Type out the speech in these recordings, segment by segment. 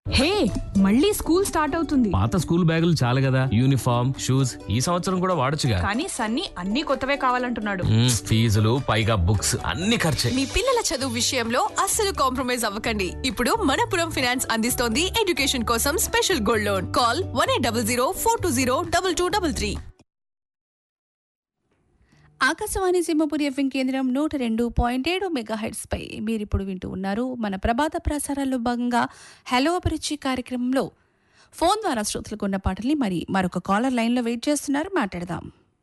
హే మళ్ళీ school start అవుతుంది పాత స్కూల్ బ్యాగులు చాలు కదా యూనిఫామ్ షూస్ ఈ సంవత్సరం కూడా వాడొచ్చుగా కానీ సన్నీ అన్ని కొత్తవే కావాలంటున్నాడు మ్మ్, ఫీజులు పైగా బుక్స్ అన్ని ఖర్చే మీ పిల్లల చదువు విషయంలో అస్సలు కాంప్రమైజ్ అవ్వకండి ఇప్పుడు మనపురం ఫినాన్స్ అందిస్తోంది ఎడ్యుకేషన్ కోసం special gold loan call one eight double zero four two zero double two double three Akashvani Simhapuri FM కేంద్రం నూట రెండు పాయింట్ ఏడు మెగా పై మీరు ఇప్పుడు వింటూ ఉన్నారు మన ప్రభాత ప్రసారాల్లో భాగంగా హలో అభిరుచి కార్యక్రమంలో ఫోన్ ద్వారా శ్రోతలకు ఉన్న పాటల్ని మరి మరొక కాలర్ లైన్లో వెయిట్ చేస్తున్నారు మాట్లాడదాం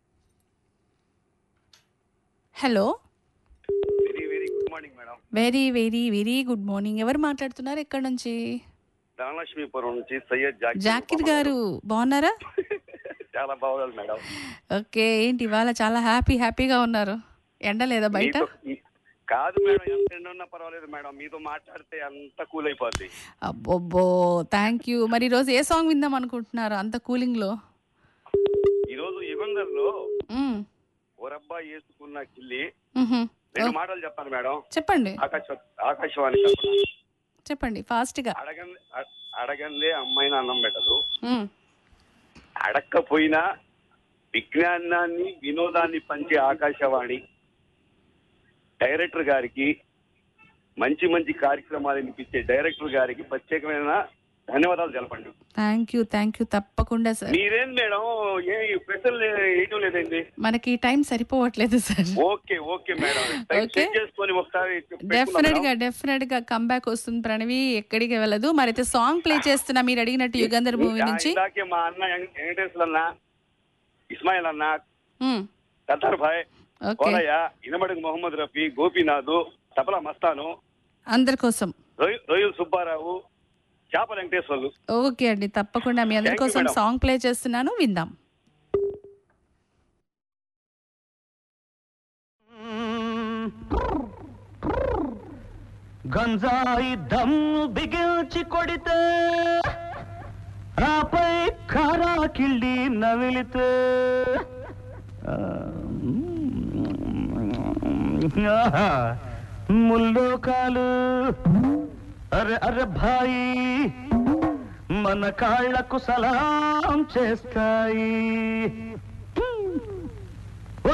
hello very very good morning madam very very very good morning ఎవరు మాట్లాడుతున్నారు ఎక్కడి నుంచి ధనలక్ష్మీపురం నుంచి సయ్యద్ జాకిర్ జాకిర్ గారు బాగున్నారా చాలా బాగుంది మేడం ఓకే ఏంటి ఇవాళ చాలా హ్యాపీ హ్యాపీగా ఉన్నారు ఎండ లేదా బయట మీతో- మీ- కాదు మేడం ఎంత ఎండ ఉన్నా పర్వాలేదు మేడం మీతో మాట్లాడితే అంత కూల్ అయిపోద్ది అబ్బోబ్బో థ్యాంక్ యూ మరి ఈరోజు ఏ సాంగ్ విందాం అనుకుంటున్నారు అంత కూలింగ్లో ఈ రోజు యుగంధర్ లో మ్మ్. ఓరబ్బా వేసుకున్న కిల్లి మ్హూ. రెండు మాటలు చెప్పాను మేడం చెప్పండి ఆకాశ ఆకాశవాణి తరపున. చెప్పండి ఫాస్ట్గా అడగంది అ- అడగందే అమ్మాయిని అన్నం పెట్టదు మ్మ్. అడక్కపోయినా విజ్ఞానాన్ని వినోదాన్ని పంచే ఆకాశవాణి డైరెక్టర్ గారికి మంచి మంచి కార్యక్రమాలు వినిపించే డైరెక్టర్ గారికి ప్రత్యేకమైన ధన్యవాదాలు తెలపండి థ్యాంక్ యూ థ్యాంక్ యూ తప్పకుండా సార్ మీరేం మేడం ఏ స్పెషల్ వేయటం లేదండి మనకి టైం సరిపోవట్లేదు sir okay okay madam time okay. Set చేసుకొని ఒకసారి పెట్టుకుందాం డెఫినెట్ గా మేడం. డెఫినెట్ గా కంబ్యాక్ వస్తుంది ప్రణవి ఎక్కడికి వెళ్ళదు మరి అయితే సాంగ్ ప్లే చేస్తున్నా మీరు అడిగినట్టు యుగంధర్ మూవీ ఆ, నుంచి ఇందాకే మా అన్న వెం- వెంకటేశ్వర అన్న ఇస్మాయిల్ అన్న మ్మ్. ఖతర్ భాయ్ ఓకే కోలయ్య ఇనమడుగు మొహమ్మద్ రఫీ గోపీనాథ్ తబలా మస్తాను అందరి కోసం రొయ్య- రొయ్యల సుబ్బారావు చేపల వెంకటేశ్వర్లు ఓకే అండి తప్పకుండా మీ అందరి Thank you, కోసం madam. సాంగ్ ప్లే చేస్తున్నాను విందాం గంజాయి దమ్ము బిగించి కొడితే ఆపై కారా కిళ్ళి నవిలితే ఆ, ఆహా, ముల్లోకాలు అరే అరే భాయి మన కాళ్లకు సలాం చేస్తాయి